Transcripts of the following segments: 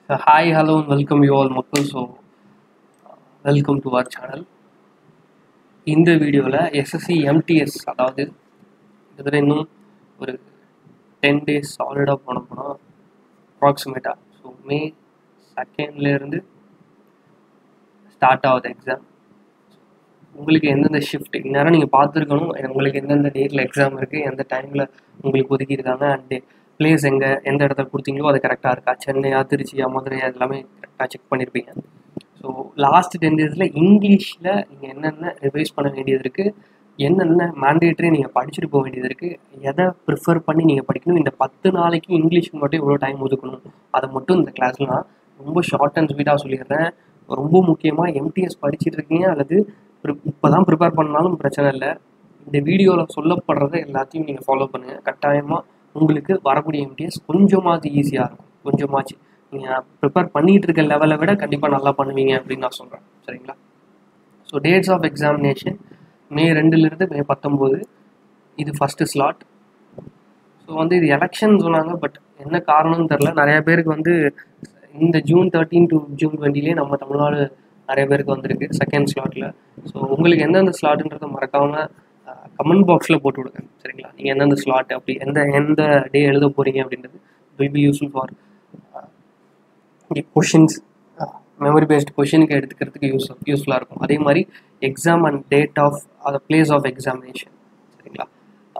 Hi, hello, and welcome you all மக்கள் so welcome to our channel இந்த வீடியோவில் SSC MTS அதாவது இதில் இன்னும் ஒரு டென் டேஸ் சாலிடாக போன போனால் அப்ராக்சிமேட்டாக ஸோ மே செகண்ட்லேருந்து ஸ்டார்ட் ஆகுது எக்ஸாம் உங்களுக்கு எந்தெந்த ஷிஃப்ட் இந்நேரம் நீங்கள் பார்த்துருக்கணும் உங்களுக்கு எந்தெந்த டேட்டில் எக்ஸாம் இருக்குது எந்த டைமில் உங்களுக்கு ஒதுக்கியிருக்காங்க அண்ட் பிளேஸ் எங்கே எந்த இடத்துல கொடுத்தீங்களோ அது கரெக்டாக இருக்கா சென்னையா திருச்சியா மதுரையா இது எல்லாமே கரெக்டாக செக் பண்ணியிருப்பீங்க ஸோ லாஸ்ட் டென் டேஸில் இங்கிலீஷில் நீங்கள் என்னென்ன ரிவைஸ் பண்ண வேண்டியது இருக்குது என்னென்ன மேண்டேட்ரி நீங்கள் படிச்சுட்டு போக வேண்டியது இருக்குது எதை ப்ரிஃபர் பண்ணி நீங்கள் படிக்கணும் இந்த பத்து நாளைக்கு இங்கிலீஷுக்கு மட்டும் எவ்வளோ டைம் ஒதுக்கணும் அதை மட்டும் இந்த கிளாஸில் நான் ரொம்ப ஷார்ட் அண்ட் ஸ்வீட்டாக சொல்லிடுறேன் ரொம்ப முக்கியமாக எம்டிஎஸ் படிச்சுட்டு இருக்கீங்க அல்லது இப்போ தான் ப்ரிப்பேர் பண்ணாலும் பிரச்சனை இல்லை இந்த வீடியோவில் சொல்லப்படுறத எல்லாத்தையும் நீங்கள் ஃபாலோ பண்ணுங்கள் கட்டாயமாக உங்களுக்கு வரக்கூடிய எம்டிஎஸ் கொஞ்சமாவது ஈஸியாக இருக்கும் கொஞ்சமாச்சு நீங்கள் ப்ரிப்பேர் பண்ணிகிட்டு இருக்க லெவலை விட கண்டிப்பாக நல்லா பண்ணுவீங்க அப்படின்னு நான் சொல்கிறேன் சரிங்களா so dates of examination May ரெண்டுலேருந்து மே பத்தொம்போது இது ஃபஸ்ட்டு ஸ்லாட் ஸோ வந்து இது எலெக்ஷன் சொன்னாங்க பட் என்ன காரணம்னு தெரில நிறைய பேருக்கு வந்து இந்த ஜூன் தேர்ட்டீன் டு ஜூன் டுவெண்ட்டிலே நம்ம தமிழ்நாடு நிறைய பேருக்கு வந்திருக்கு செகண்ட் ஸ்லாட்டில் ஸோ உங்களுக்கு எந்தெந்த ஸ்லாட்டுன்றதை மறக்காமல் கமெண்ட் பாக்ஸில் போட்டு விடுங்க சரிங்களா நீங்கள் எந்தெந்த ஸ்லாட் அப்படி எந்த எந்த டே எழுத போகிறீங்க அப்படின்றது will be useful for questions memory based கொஷினுக்கு எடுத்துக்கிறதுக்கு யூஸ் யூஸ்ஃபுல்லாக இருக்கும் அதே மாதிரி எக்ஸாம் அண்ட் டேட் ஆஃப் அந்த பிளேஸ் ஆஃப் எக்ஸாமினேஷன் சரிங்களா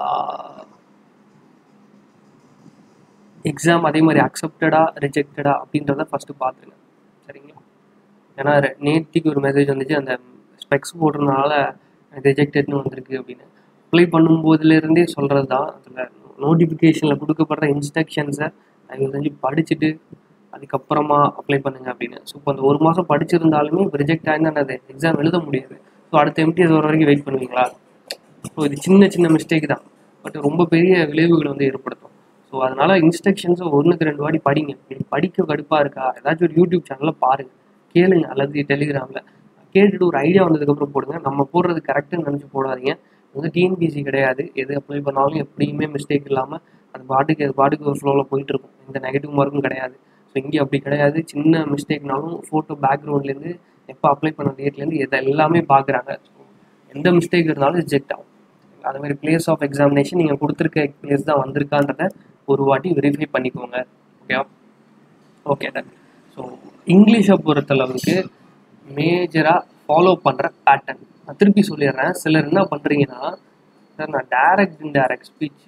எக்ஸாம் அதே மாதிரி அக்செப்டடா ரிஜெக்டடா அப்படின்றத ஃபஸ்ட்டு பார்த்துருங்க சரிங்களா ஏன்னா நேற்றுக்கு ஒரு மெசேஜ் வந்துச்சு அந்த ஸ்பெக்ஸ் போடுறதுனால ரிஜெக்டட்னு வந்திருக்கு அப்படின்னு அப்ளை பண்ணும்போதுலேருந்தே சொல்கிறது தான் அதில் நோட்டிஃபிகேஷனில் கொடுக்கப்படுற இன்ஸ்ட்ரக்ஷன்ஸை தயவு செஞ்சு படிச்சுட்டு அதுக்கப்புறமா அப்ளை பண்ணுங்க அப்படின்னு ஸோ இப்போ அந்த ஒரு மாதம் படிச்சிருந்தாலுமே இப்போ ரிஜெக்ட் ஆயிருந்தா அது எக்ஸாம் எழுத முடியாது ஸோ அடுத்த எம்டிஎஸ் வர வரைக்கும் வெயிட் பண்ணுவீங்களா ஸோ இது சின்ன சின்ன மிஸ்டேக் தான் பட் ரொம்ப பெரிய விளைவுகளை வந்து ஏற்படுத்தும் ஸோ அதனால் இன்ஸ்ட்ரக்ஷன்ஸை ஒன்றுக்கு ரெண்டு வாட்டி படிங்க படிக்க கடுப்பாக இருக்கா ஏதாச்சும் ஒரு யூடியூப் சேனலில் பாருங்கள் கேளுங்க அல்லது டெலிகிராமில் கேட்டுட்டு ஒரு ஐடியா வந்ததுக்கப்புறம் போடுங்க நம்ம போடுறது கரெக்டுன்னு நினச்சி போடாதீங்க வந்து டிஎன்பிசி கிடையாது எது அப்ளை பண்ணாலும் எப்படியுமே மிஸ்டேக் இல்லாமல் அது பாட்டுக்கு அது பாட்டுக்கு ஒரு ஃப்ளோவில் போயிட்டு இருக்கும் எந்த நெகட்டிவ் மார்க்கும் கிடையாது ஸோ இங்கே அப்படி கிடையாது சின்ன மிஸ்டேக்னாலும் ஃபோட்டோ பேக்ரவுண்ட்லேருந்து எப்போ அப்ளை பண்ண டேட்லேருந்து எதை எல்லாமே பார்க்குறாங்க ஸோ எந்த மிஸ்டேக் இருந்தாலும் ரிஜெக்ட் ஆகும் அது மாதிரி பிளேஸ் ஆஃப் எக்ஸாமினேஷன் நீங்கள் கொடுத்துருக்க பிளேஸ் தான் வந்திருக்கான்றத ஒரு வாட்டி வெரிஃபை பண்ணிக்கோங்க ஓகேவா ஓகே டன் ஸோ இங்கிலீஷை பொறுத்தளவுக்கு மேஜராக ஃபாலோ பண்ணுற பேட்டர்ன் நான் திருப்பி சொல்லிடுறேன் சிலர் என்ன பண்ணுறீங்கன்னா சார் நான் டைரக்ட் இன்டைரக்ட் ஸ்பீச்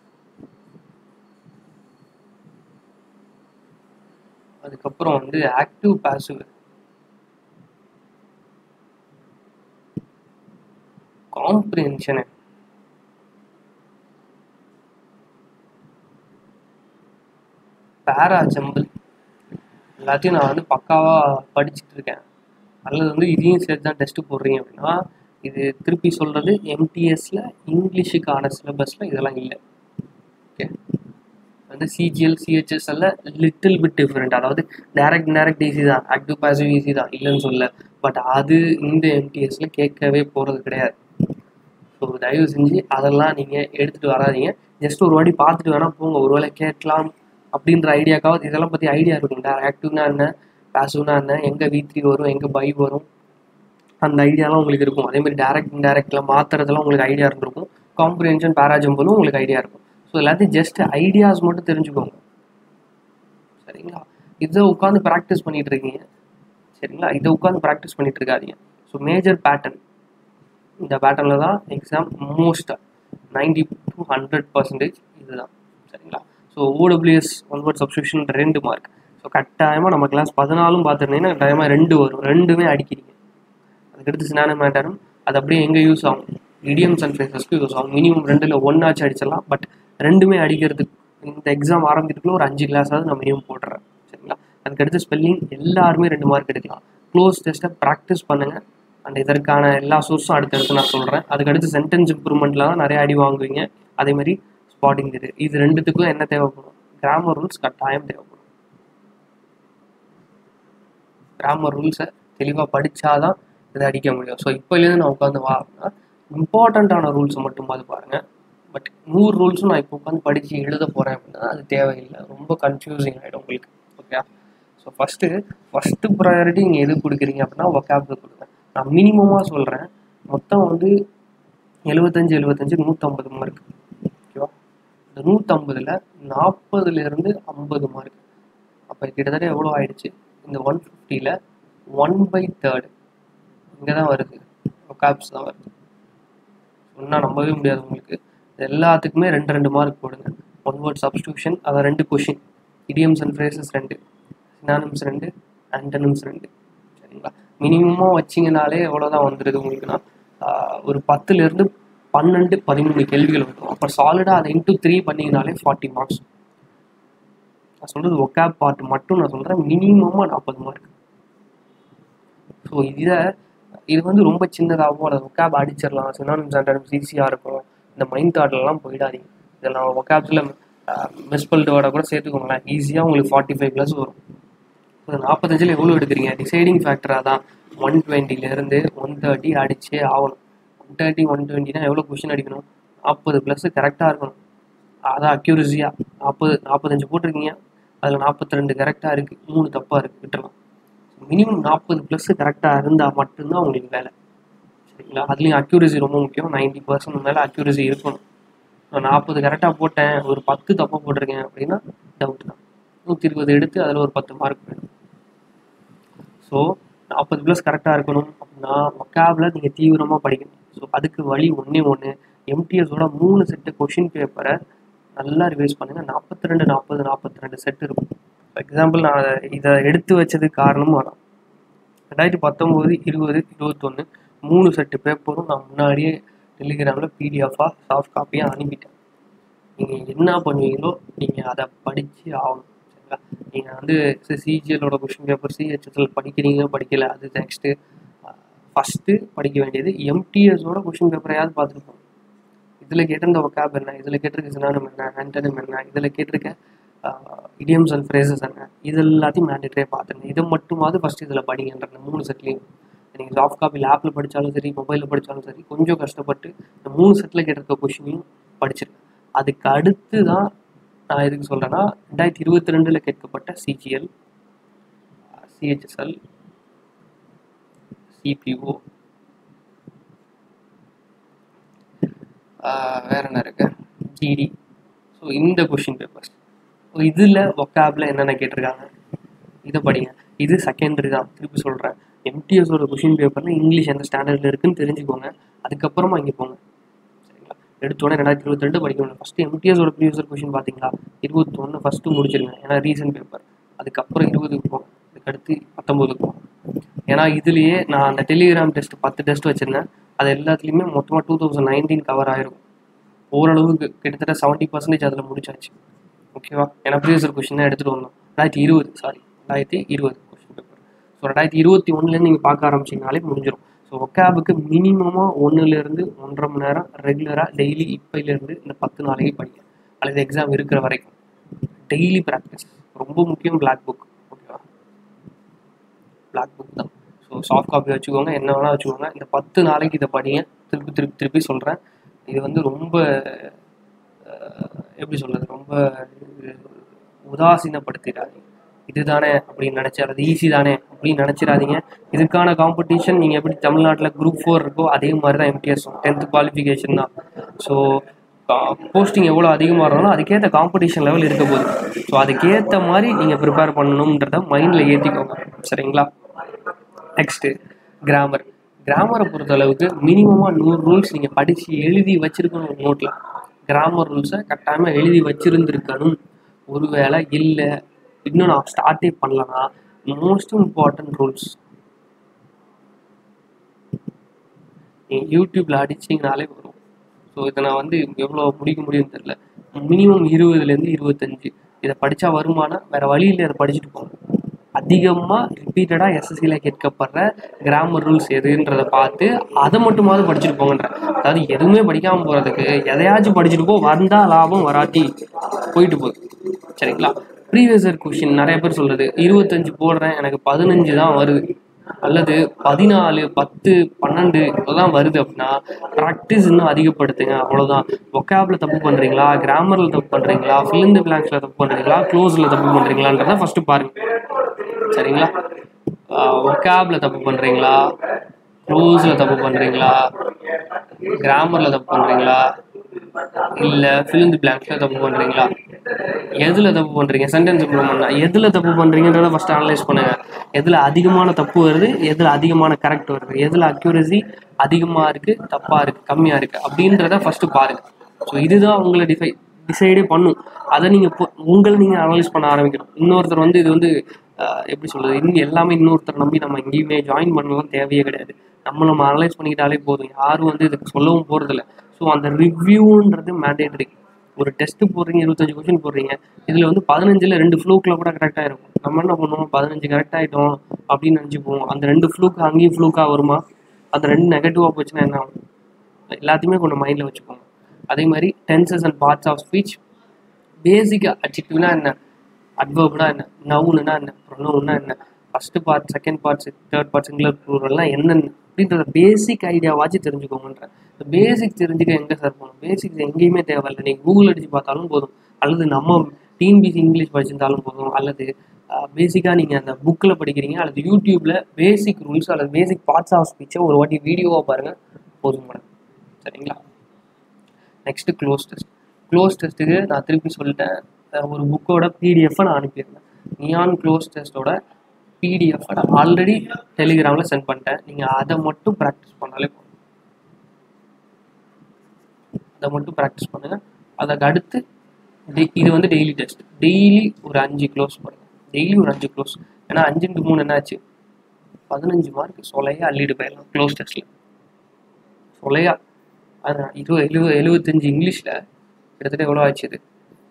அதுக்கப்புறம் வந்து ஆக்டிவ் பாசிவ் காம்ப்ரிஹென்ஷனு பேரா ஜம்பிள் எல்லாத்தையும் நான் வந்து பக்காவாக படிச்சுட்டு இருக்கேன் அல்லது வந்து இதையும் சேர்த்து தான் டெஸ்ட்டு போடுறீங்க அப்படின்னா இது திருப்பி சொல்கிறது எம்டிஎஸில் இங்கிலீஷுக்கான சிலபஸில் இதெல்லாம் இல்லை ஓகே வந்து சிஜிஎல் சிஹெச்எஸ்எல்ல லிட்டில் பிட் டிஃப்ரெண்ட் அதாவது டேரக்ட் டேரக்ட் ஈஸி தான் ஆக்டிவ் பாசிவ் ஈஸி தான் இல்லைன்னு சொல்ல பட் அது இந்த எம்டிஎஸில் கேட்கவே போகிறது கிடையாது ஸோ தயவு செஞ்சு அதெல்லாம் நீங்கள் எடுத்துகிட்டு வராதிங்க ஜஸ்ட் ஒரு வாட்டி பார்த்துட்டு வேணால் போங்க ஒருவேளை கேட்கலாம் அப்படின்ற ஐடியாக்காவது இதெல்லாம் பற்றி ஐடியா இருக்குங்களா ஆக்டிவ்னா என்ன பேசிவ்னா என்ன எங்கே வி த்ரீ வரும் எங்கே பை வரும் அந்த ஐடியாலாம் உங்களுக்கு இருக்கும் அதேமாதிரி டேரக்ட் இன்டேரக்டில் மாற்றுறதுலாம் உங்களுக்கு ஐடியா இருந்திருக்கும் காம்ப்ரிஹென்ஷன் பேராஜம்பலும் உங்களுக்கு ஐடியா இருக்கும் ஸோ எல்லாத்தையும் ஜஸ்ட் ஐடியாஸ் மட்டும் தெரிஞ்சுக்கோங்க சரிங்களா இதை உட்காந்து ப்ராக்டிஸ் பண்ணிட்டு இருக்கீங்க சரிங்களா இதை உட்காந்து ப்ராக்டிஸ் பண்ணிட்டு இருக்காதீங்க ஸோ மேஜர் பேட்டர்ன் இந்த பேட்டர்னில் தான் எக்ஸாம் மோஸ்ட்டாக நைன்டி டு ஹண்ட்ரட் பர்சன்டேஜ் இதுதான் சரிங்களா so OWS one word substitution ரெண்டு மார்க் ஸோ கட்டாயமாக நம்ம கிளாஸ் பதினாலும் பார்த்துருந்தீங்கன்னா கட்டாயமாக ரெண்டு வரும் ரெண்டுமே அடிக்கிறீங்க அதுக்கடுத்து சினான மேட்டரும் அது அப்படியே எங்கே யூஸ் ஆகும் இடியம்ஸ் அண்ட் ஃபேஸஸ்க்கு யூஸ் ஆகும் மினிமம் ரெண்டில் ஒன்றாச்சு அடிச்சிடலாம் பட் ரெண்டுமே அடிக்கிறதுக்கு இந்த எக்ஸாம் ஆரம்பிக்கிறதுக்குள்ள ஒரு அஞ்சு கிளாஸாவது நான் மினிமம் போட்டுறேன் சரிங்களா அதுக்கடுத்து ஸ்பெல்லிங் எல்லாருமே ரெண்டு மார்க் எடுக்கலாம் க்ளோஸ் டெஸ்ட்டை ப்ராக்டிஸ் பண்ணுங்கள் அண்ட் இதற்கான எல்லா சோர்ஸும் அடுத்தடுத்து நான் சொல்கிறேன் அதுக்கடுத்து சென்டென்ஸ் இம்ப்ரூவ்மெண்ட்டில் தான் நிறைய அடி வாங்குவீங்க அதேமாதிரி ஸ்பாட்டிங் இது இது ரெண்டுத்துக்கும் என்ன தேவைப்படும் கிராமர் ரூல்ஸ் கட்டாயம் தேவைப்படும் கிராமர் ரூல்ஸை தெளிவாக படித்தாதான் இதை அடிக்க முடியும் ஸோ இப்போலேருந்து நான் உட்காந்து வா அப்படின்னா இம்பார்ட்டண்ட்டான ரூல்ஸை மட்டும் பார்த்து பாருங்கள் பட் நூறு ரூல்ஸும் நான் இப்போ உட்காந்து படித்து எழுத போகிறேன் அப்படின்னா அது தேவையில்லை ரொம்ப கன்ஃபியூசிங் ஆகிடும் உங்களுக்கு okay so first first priority நீங்கள் எது கொடுக்குறீங்க அப்படின்னா ஒக்காபுக்கு கொடுங்க நான் மினிமமாக சொல்கிறேன் மொத்தம் வந்து எழுபத்தஞ்சு எழுபத்தஞ்சு நூற்றம்பது மார்க் ஓகேவா இந்த நூற்றம்பதில் நாற்பதுலேருந்து ஐம்பது மார்க் அப்போ கிட்டத்தட்ட எவ்வளோ ஆயிடுச்சு இந்த ஒன் ஃபிஃப்டியில் ஒன் பை தேர்டு இங்கே தான் வருது ஒக்காப்ஸ் தான் வருது சொன்னால் நம்பவே முடியாது உங்களுக்கு இது எல்லாத்துக்குமே ரெண்டு ரெண்டு மார்க் போடுங்க ஒன் வேர்ட் சப்ஸ்டியூஷன் அதான் ரெண்டு கொஷின் இடியம்ஸ் அண்ட் ஃப்ரேசஸ் ரெண்டு சினானிம்ஸ் ரெண்டு ஆண்டனிம்ஸ் ரெண்டு சரிங்களா மினிமமாக வச்சிங்கனாலே எவ்வளோதான் வந்துடுது உங்களுக்குன்னா ஆஹ், ஒரு பத்துலேருந்து பன்னெண்டு பதிமூணு கேள்விகள் வரும் அப்போ சாலிடாக அதை இன்ட்டு த்ரீ பண்ணிங்கனாலே ஃபார்ட்டி மார்க்ஸ் நான் சொல்கிறது ஒக்காப் பார்ட் மட்டும் நான் சொல்கிறேன் மினிமமாக நாற்பது மார்க் ஸோ இதை இது வந்து ரொம்ப சின்னதாகவும் அதை ஒக்காப் அடிச்சிடலாம் சினானிம்ஸ் ஆண்டனிம்ஸ் ஈஸியாக இருக்கும் இந்த மைண்ட் தாட்லலாம் போயிடாதீங்க இதெல்லாம் ஒக்காப்ஸில் மிஸ்பல்டோட கூட சேர்த்துக்கோங்களேன் ஈஸியாக உங்களுக்கு ஃபார்ட்டி ஃபைவ் ப்ளஸ் வரும் ஒரு நாற்பத்தஞ்சில் எவ்வளோ எடுக்கிறீங்க டிசைடிங் ஃபேக்டராக தான் ஒன் டுவெண்ட்டிலேருந்து ஒன் தேர்ட்டி அடிச்சே ஆகணும் ஒன் தேர்ட்டி ஒன் டுவெண்ட்டினா எவ்வளோ கொஷின் அடிக்கணும் நாற்பது ப்ளஸ் கரெக்டாக இருக்கணும் அதான் அக்யூரஸியாக நாற்பது நாற்பத்தஞ்சு போட்டிருக்கீங்க அதில் நாற்பத்தி ரெண்டு கரெக்டாக இருக்குது மூணு தப்பாக இருக்குது விட்டுறலாம் மினிமம் நாற்பது ப்ளஸ் கரெக்டாக இருந்தால் மட்டும்தான் உங்களுக்கு வேலை சரிங்களா அதுலேயும் அக்யூரசி ரொம்ப முக்கியம் நைன்டி பர்சன்ட் மேலே அக்யூரசி இருக்கணும் நான் நாற்பது கரெக்டாக போட்டேன் ஒரு பத்து தப்பாக போட்டிருக்கேன் அப்படின்னா டவுட் தான் நூற்றி இருபது எடுத்து அதில் ஒரு பத்து மார்க் வேணும் ஸோ நாற்பது ப்ளஸ் கரெக்டாக இருக்கணும் அப்படின்னா ஒக்காபில் நீங்கள் தீவிரமாக படிக்கணும் ஸோ அதுக்கு வழி ஒன்றே ஒன்று எம்டிஎஸோட மூணு செட்டு கொஷின் பேப்பரை நல்லா ரிவைஸ் பண்ணுங்கள் நாற்பத்தி ரெண்டு நாற்பது நாற்பத்தி ரெண்டு செட் இருக்கும் ஃபார் எக்ஸாம்பிள் நான் அதை- இதை எடுத்து வச்சதுக்கு காரணமும் அதான் ரெண்டாயிரத்தி பத்தொம்போது இருபது இருபத்தொன்று மூணு செட்டு பேப்பரும் நான் முன்னாடியே டெலிகிராமில் பிடிஎஃபாக சாஃப்ட் காப்பியாக அனுப்பிட்டேன் நீங்கள் என்ன பண்ணுவீங்களோ நீங்கள் அதை படித்து ஆகணும் சரிங்களா நீங்கள் வந்து சிஜிஎலோட கொஷின் பேப்பர் சிஹெச்எஸ்எல் படிக்கிறீங்க படிக்கல அது நெக்ஸ்ட்டு ஃபஸ்ட்டு படிக்க வேண்டியது எம்டிஎஸோட கொஷின் பேப்பரையாவது பார்த்துருப்போம் இதில் கேட்டிருந்த ஒக்காப் என்ன இதில் கேட்டிருக்க சினானம் என்ன ஆண்டனம் என்ன இதில் கேட்டிருக்க இடியம்ஸ் அண்ட் ஃப்ரேசஸ் என்ன இது எல்லாத்தையும் மேண்டேட்டரியாக பார்த்துருங்க இதை மட்டுமாவது ஃபஸ்ட் இதில் படிங்கன்ற இந்த மூணு செட்லேயும் நீங்கள் சாஃப்ட் காப்பி லேப்பில் படித்தாலும் சரி மொபைலில் படித்தாலும் சரி கொஞ்சம் கஷ்டப்பட்டு இந்த மூணு செட்டில் கேட்டிருக்க கொஷினையும் படிச்சிருக்கேன் அதுக்கு அடுத்து தான் நான் எதுக்கு சொல்கிறேன்னா ரெண்டாயிரத்தி இருபத்தி ரெண்டில் கேட்கப்பட்ட சிஜிஎல் சிஹெச்எஸ்எல் சிபிஓ வேற என்ன இருக்கு ஜிடி ஸோ இந்த கொஷின் பேப்பர்ஸ் ஸோ இதில் ஒக்காபில் என்னென்ன கேட்டிருக்காங்க இதை படிங்க இது செகண்டரி தான் திருப்பி சொல்கிறேன் எம்டிஎஸோட கொஷின் பேப்பரில் இங்கிலீஷ் எந்த ஸ்டாண்டர்டில் இருக்குன்னு தெரிஞ்சுக்கோங்க அதுக்கப்புறமா இங்கே போங்க சரிங்களா எடுத்தோடனே ரெண்டாயிரத்தி இருபத்தி ரெண்டு படிக்கணும் ஃபஸ்ட்டு எம்டிஎஸோட ப்ரீவியஸ் கொஷின் பார்த்தீங்களா இருபத்தொன்று ஃபஸ்ட்டு முடிச்சிருங்க ஏன்னா ரீசன்ட் பேப்பர் அதுக்கப்புறம் இருபதுக்கு போங்க அதுக்கடுத்து பத்தொம்போதுக்கு போங்க ஏன்னா இதுலேயே நான் அந்த டெலிகிராம் டெஸ்ட் பத்து டெஸ்ட் வச்சுருந்தேன் அது எல்லாத்துலேயுமே மொத்தமாக டூ தௌசண்ட் நைன்டீன் கவர் ஆயிருக்கும் ஓரளவுக்கு கிட்டத்தட்ட செவன்ட்டி பர்சன்டேஜ் அதில் முடிச்சாச்சு ஓகேவா ஏன்னா ப்ரீவியஸ் கொஷின் தான் எடுத்துகிட்டு வந்தோம் ரெண்டாயிரத்தி இருபது சாரி ரெண்டாயிரத்தி இருபது கொஷின் பேப்பர் ஸோ ரெண்டாயிரத்தி இருபத்தி ஒன்றுலேருந்து நீங்கள் பார்க்க ஆரம்பிச்சிங்கனாலே முடிஞ்சிடும் ஸோ ஒக்காபுக்கு மினிமமாக ஒன்றுலேருந்து ஒன்றரை மணி நேரம் ரெகுலராக டெய்லி இப்போலேருந்து இந்த பத்து நாளைக்கு படிங்க அல்லது எக்ஸாம் இருக்கிற வரைக்கும் டெய்லி ப்ராக்டிஸ் ரொம்ப முக்கியம் பிளாக் புக் ஓகேவா பிளாக் புக் தான் ஸோ சாஃப்ட் காப்பி வச்சுக்கோங்க என்ன வேணால் வச்சுக்கோங்க இந்த பத்து நாளைக்கு இதை படிங்க திருப்பி திருப்பி திருப்பி சொல்கிறேன் இது வந்து ரொம்ப அஹ், எப்படி சொல்கிறது ரொம்ப உதாசீனப்படுத்திடாதீங்க இதுதானே அப்படின்னு நினச்சி அது ஈஸி தானே அப்படின்னு நினச்சிடாதீங்க இதுக்கான காம்படிஷன் நீங்கள் எப்படி தமிழ்நாட்டில் குரூப் ஃபோர் இருக்கோ அதே மாதிரி தான் எம்டிஎஸ் டென்த்து குவாலிஃபிகேஷன் தான் ஸோ போஸ்டிங் எவ்வளோ அதிகமாக இருந்தாலும் அதுக்கேற்ற காம்படிஷன் லெவல் இருக்க போகுது ஸோ அதுக்கேற்ற மாதிரி நீங்கள் ப்ரிப்பேர் பண்ணணுன்றத மைண்டில் ஏற்றிக்கோங்க சரிங்களா நெக்ஸ்ட்டு கிராமர் கிராமரை பொறுத்தளவுக்கு மினிமமாக நூறு ரூல்ஸ் நீங்கள் படித்து எழுதி வச்சிருக்கணும் நோட்டில் கிராமர் ரூல்ஸை கட்டாயமாக எழுதி வச்சிருந்துருக்கணும் ஒருவேளை இல்லை இன்னும் நான் ஸ்டார்ட்டே பண்ணலன்னா மோஸ்ட் இம்பார்ட்டன்ட் ரூல்ஸ் நீங்கள் யூடியூப்பில் அடிச்சிங்கனாலே வரும் ஸோ இதை நான் வந்து எவ்வளோ முடிக்க முடியும்னு தெரில மினிமம் இருபதுலேருந்து இருபத்தஞ்சு இதை படித்தா வருமானா வேறு வழியில் இதை படிச்சுட்டு போங்க அதிகமாக ரிப்பீட்டடாக எஸ்எஸ்சியில் கேட்கப்படுற கிராமர் ரூல்ஸ் எதுன்றதை பார்த்து அதை மட்டுமாவது படிச்சுட்டு போங்கன்ற அதாவது எதுவுமே படிக்காமல் போகிறதுக்கு எதையாச்சும் படிச்சுட்டு போ வந்தால் லாபம் வராட்டி போயிட்டு போகுது சரிங்களா ப்ரீவியஸ் இயர் கொஷின் நிறைய பேர் சொல்கிறது இருபத்தஞ்சு போடுறேன் எனக்கு பதினஞ்சு தான் வருது அல்லது பதினாலு பத்து பன்னெண்டு தான் வருது அப்படின்னா ப்ராக்டிஸ் இன்னும் அதிகப்படுத்துங்க அவ்வளோதான் ஒக்காபில் தப்பு பண்ணுறீங்களா கிராமரில் தப்பு பண்ணுறீங்களா ஃபில் இந்த பிளாங்க்ஸில் தப்பு பண்ணுறீங்களா க்ளோஸில் தப்பு பண்ணுறீங்களான்றதை ஃபஸ்ட்டு பாருங்கள் சரிங்களா ஒக்காபில் தப்பு பண்ணுறீங்களா க்ளோஸில் தப்பு பண்ணுறீங்களா கிராமரில் தப்பு பண்ணுறீங்களா இல்லை ஃபிலிந்து பிளாங்க்ஸில் தப்பு பண்ணுறீங்களா எதில் தப்பு பண்ணுறீங்க சென்டென்ஸ் இம்ப்ரூவ்மெண்ட்னா எதில் தப்பு பண்ணுறீங்கன்றத ஃபஸ்ட்டு அனலைஸ் பண்ணுங்கள் எதில் அதிகமான தப்பு வருது எதில் அதிகமான கரெக்ட் வருது எதில் அக்யூரசி அதிகமாக இருக்குது தப்பாக இருக்குது கம்மியாக இருக்குது அப்படின்றத ஃபஸ்ட்டு பாருங்கள் ஸோ இதுதான் உங்களை டிஃபை டிசைடே பண்ணும் அதை நீங்கள் இப்போ உங்களை நீங்கள் அனலைஸ் பண்ண ஆரம்பிக்கணும் இன்னொருத்தர் வந்து இது வந்து ஆஹ், எப்படி சொல்கிறது இன்னும் எல்லாமே இன்னொருத்தர் நம்பி நம்ம எங்கேயுமே ஜாயின் பண்ணலாம் தேவையே கிடையாது நம்ம நம்ம அனலைஸ் பண்ணிக்கிட்டாலே போதும் யாரும் வந்து இதுக்கு சொல்லவும் போகிறதில்ல ஸோ அந்த ரிவ்யூன்றது மேண்டேட்டரி ஒரு டெஸ்ட்டு போடுறீங்க இருபத்தஞ்சு கொஸ்டின் போடுறீங்க இதில் வந்து பதினஞ்சில் ரெண்டு ஃப்ளூக்கில் கூட கரெக்டாக இருக்கும் நம்ம என்ன பண்ணுவோம் பதினஞ்சு கரெக்ட் ஆகிட்டோம் அப்படின்னு நினச்சிப்போம் அந்த ரெண்டு ஃப்ளூக் அங்கேயும் ஃப்ளூக்காக வருமா அந்த ரெண்டு நெகட்டிவாக போச்சுன்னா என்ன ஆகும் எல்லாத்தையுமே கொஞ்சம் மைண்டில் வச்சுக்கோங்க அதே மாதிரி tenses and parts of speech பேசிக்காக அட்ஜெக்டிவ்னா என்ன அட்வர்ப்னா என்ன நவுனுனா என்ன ப்ரொனவுன்னா என்ன first part second parts third part singular ப்ளூரல்லாம் என்னென்ன அப்படின்றத பேசிக் ஐடியாவாச்சும் தெரிஞ்சுக்கோங்கன்றேன் இந்த பேசிக் தெரிஞ்சுக்க எங்கே சார் போகணும் பேசிக்ஸ் எங்கேயுமே தேவையில்லை நீங்கள் கூகுள் அடிச்சு பார்த்தாலும் போதும் அல்லது நம்ம டிஎன்பிசி இங்கிலீஷ் படிச்சிருந்தாலும் போதும் அல்லது பேசிக்காக நீங்கள் அந்த புக்கில் படிக்கிறீங்க அல்லது யூடியூப்பில் பேசிக் ரூல்ஸ் அல்லது பேசிக் பார்ட்ஸ் ஆஃப் ஸ்பீச்சை ஒரு வாட்டி வீடியோவாக பாருங்கள் போதும் மேடம் சரிங்களா நெக்ஸ்ட்டு க்ளோஸ் டெஸ்ட் க்ளோஸ் டெஸ்ட்டுக்கு நான் திருப்பி சொல்லிட்டேன் அஹ் ஒரு புக்கோட பிடிஎஃப்பை நான் அனுப்பியிருந்தேன் நியான் க்ளோஸ் டெஸ்ட்டோட பிடிஎஃப்பை நான் ஆல்ரெடி டெலிகிராமில் சென்ட் பண்ணிட்டேன் நீங்கள் அதை மட்டும் ப்ராக்டிஸ் பண்ணாலே போதும் அதை மட்டும் ப்ராக்டிஸ் பண்ணுங்கள் அதுக்கு அடுத்து டெ- இது வந்து டெய்லி டெஸ்ட் டெய்லி ஒரு அஞ்சு க்ளோஸ் பண்ணுங்கள் டெய்லி ஒரு அஞ்சு க்ளோஸ் ஏன்னா அஞ்சு இன்ட்டு மூணு என்னாச்சு பதினஞ்சு மார்க் சொலையாக அள்ளிட்டு போயிடலாம் க்ளோஸ் டெஸ்ட்டில் சொலையா அது இருபது எழுபது எழுபத்தஞ்சு இங்கிலீஷில் கிட்டத்தட்ட எவ்வளோ ஆச்சு இது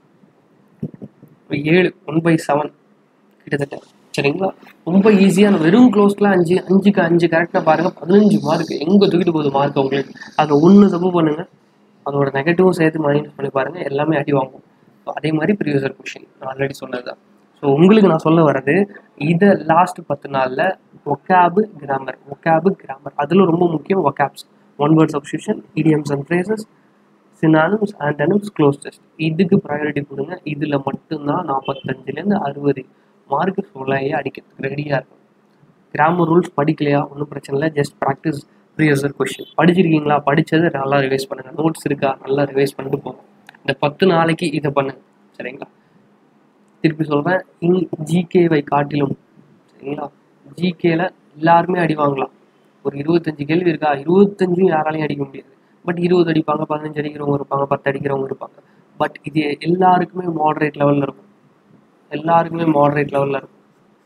ஒரு ஏழு ஒன் பை செவன் கிட்டத்தட்ட சரிங்களா ரொம்ப ஈஸியான வெறும் க்ளோஸ்ல அஞ்சு அஞ்சுக்கு அஞ்சு கரெக்டாக பாருங்க பதினஞ்சு மார்க் எங்கே தூக்கிட்டு போகுது மார்க் உங்களுக்கு அதில் ஒன்று தப்பு பண்ணுங்க அதோட நெகட்டிவும் சேர்த்து மைனஸ் பண்ணி பாருங்க எல்லாமே அடி வாங்கும் So, அதே மாதிரி ப்ரீவியஸர் கொஷின் நான் ஆல்ரெடி சொன்னது தான் ஸோ உங்களுக்கு நான் சொல்ல வர்றது இதை லாஸ்ட் பத்து நாளில் ஒக்காபு கிராமர் ஒக்காபு கிராமர் அதில் ரொம்ப முக்கியம் vocabs one word substitution idioms and phrases synonyms antonyms close test இதுக்கு ப்ரையாரிட்டி கொடுங்க இதில் மட்டும்தான் நாற்பத்தஞ்சுலேருந்து அறுபது மார்க் சொல்லையே அடிக்கிறதுக்கு ரெடியாக இருக்கும் கிராமர் ரூல்ஸ் படிக்கலையா ஒன்றும் பிரச்சனை இல்லை ஜஸ்ட் ப்ராக்டிஸ் ப்ரீவியஸர் கொஷின் படிச்சிருக்கீங்களா படித்ததை நல்லா ரிவைஸ் பண்ணுங்கள் நோட்ஸ் இருக்கா நல்லா ரிவைஸ் பண்ணிட்டு போங்க இந்த பத்து நாளைக்கு இதை பண்ணுங்க சரிங்களா திருப்பி சொல்கிறேன் இங் ஜிகேவை காட்டிலும் சரிங்களா ஜிகேல எல்லாருமே அடி வாங்கலாம் ஒரு இருபத்தஞ்சு கேள்வி இருக்கா இருபத்தஞ்சும் யாராலையும் அடிக்க முடியாது பட் இருபது அடிப்பாங்க பதினஞ்சு அடிக்கிறவங்க இருப்பாங்க பத்து அடிக்கிறவங்க இருப்பாங்க பட் இது எல்லாருக்குமே மாடரேட் லெவலில் இருக்கும் எல்லாருக்குமே மாடரேட் லெவலில் இருக்கும்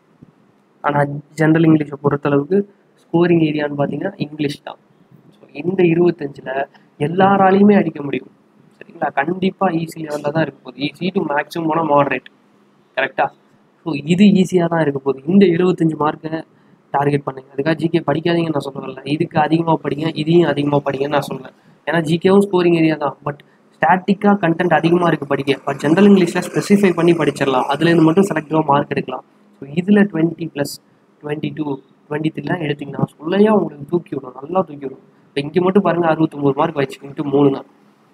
ஆனால் ஜென்ரல் இங்கிலீஷை பொறுத்தளவுக்கு ஸ்கோரிங் ஏரியான்னு பார்த்தீங்கன்னா இங்கிலீஷ் தான் ஸோ இந்த இருபத்தஞ்சில் எல்லாராலையுமே அடிக்க முடியும் சரிங்களா கண்டிப்பாக ஈஸி லெவலில் தான் இருக்க போகுது ஈஸி டு மேக்ஸிமம் போனால் மாடரேட் கரெக்டாக ஸோ இது ஈஸியாக தான் இருக்க போகுது இந்த இருபத்தஞ்சு மார்க்கை டார்கெட் பண்ணுங்க அதுக்காக ஜிகே படிக்காதீங்கன்னு நான் சொல்ல வரல இதுக்கு அதிகமாக படிங்க இதையும் அதிகமாக படிங்கன்னு நான் சொல்லுவேன் ஏன்னா ஜிகேவும் ஸ்கோரிங் ஏரியா தான் பட் ஸ்டாட்டிக்காக கண்டென்ட் அதிகமாக இருக்குது படிக்க பட் ஜென்ரல் இங்கிலீஷில் ஸ்பெசிஃபை பண்ணி படிச்சிடலாம் அதுலேருந்து மட்டும் செலக்டிவாக மார்க் எடுக்கலாம் ஸோ இதில் twenty plus twenty two twenty த்ரீலாம் எடுத்திங்கன்னா சொல்லையா உங்களுக்கு தூக்கி விடும் நல்லா தூக்கி விடும் இப்போ இங்கே மட்டும் பாருங்கள் அறுபத்தொம்போது மார்க் வச்சு இன்ட்டு மூணு தான்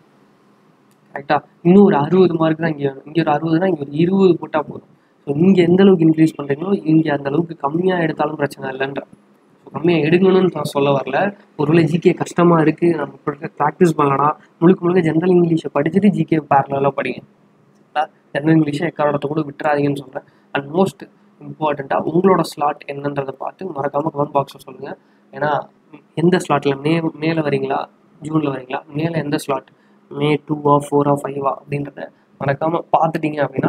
கரெக்டாக இன்னும் ஒரு அறுபது மார்க் தான் இங்கே வேணும் இங்கே ஒரு அறுபதுனா இங்கே ஒரு இருபது போட்டால் போதும் ஸோ இங்கே எந்த அளவுக்கு இன்க்ரீஸ் பண்ணுறீங்களோ இங்கே அந்த அளவுக்கு கம்மியாக எடுத்தாலும் பிரச்சனை இல்லைன்ற ஸோ கம்மியாக எடுக்கணும்னு நான் சொல்ல வரல ஒருவேளை ஜிகே கஷ்டமாக இருக்குது நம்ம ப்ராக்டிஸ் பண்ணலாம் முழுக்க முழுக்க ஜென்ரல் இங்கிலீஷை படிச்சுட்டு ஜிகே பேரலாக படிங்க ஜென்ரல் இங்கிலீஷை எக்காரணத்தை கூட விட்டுறாதீங்கன்னு சொல்கிறேன் அண்ட் மோஸ்ட் இம்பார்ட்டண்ட்டாக உங்களோட ஸ்லாட் என்னன்றதை பார்த்து மறக்காமல் கமெண்ட் பாக்ஸில் சொல்லுங்கள் ஏன்னா எந்த ஸ்லாட்டில் மே மேலே வரீங்களா ஜூனில் வரீங்களா மேலே எந்த ஸ்லாட் மே டூவா ஃபோரா ஃபைவா அப்படின்றத மறக்காமல் பார்த்துட்டீங்க அப்படின்னா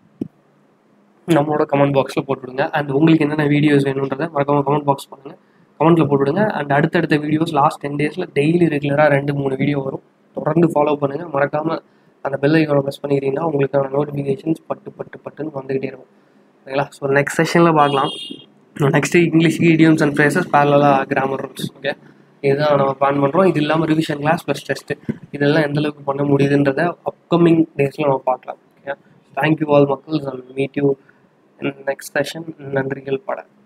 நம்மளோட கமெண்ட் பாக்ஸில் போட்டுவிடுங்க அண்ட் உங்களுக்கு என்னென்ன வீடியோஸ் வேணுன்றதை மறக்காமல் கமெண்ட் பாக்ஸ் பண்ணுங்கள் கமெண்ட்டில் போட்டுவிடுங்க அண்ட் அடுத்தடுத்த வீடியோஸ் லாஸ்ட் டென் டேஸில் டெய்லி ரெகுலராக ரெண்டு மூணு வீடியோ வரும் தொடர்ந்து ஃபாலோ பண்ணுங்கள் மறக்காமல் அந்த பெல் ஐக்கானை ப்ரெஸ் பண்ணிக்கிறீங்கன்னா உங்களுக்கான நோட்டிஃபிகேஷன்ஸ் பட்டு பட்டு பட்டுன்னு வந்துக்கிட்டே இருக்கும் ஓகேங்களா ஸோ நெக்ஸ்ட் செஷனில் பார்க்கலாம் next English idioms and phrases parallel grammar rules okay இதுதான் நம்ம பிளான் பண்ணுறோம் இது இல்லாமல் ரிவிஷன் கிளாஸ் ப்ளஸ் டெஸ்ட்டு இதெல்லாம் எந்த அளவுக்கு பண்ண முடியுதுன்றத அப்கமிங் டேஸில் நம்ம பார்க்கலாம் ஓகே தேங்க்யூ ஆல் மக்கள்ஸ் and meet you next session நன்றிகள் பட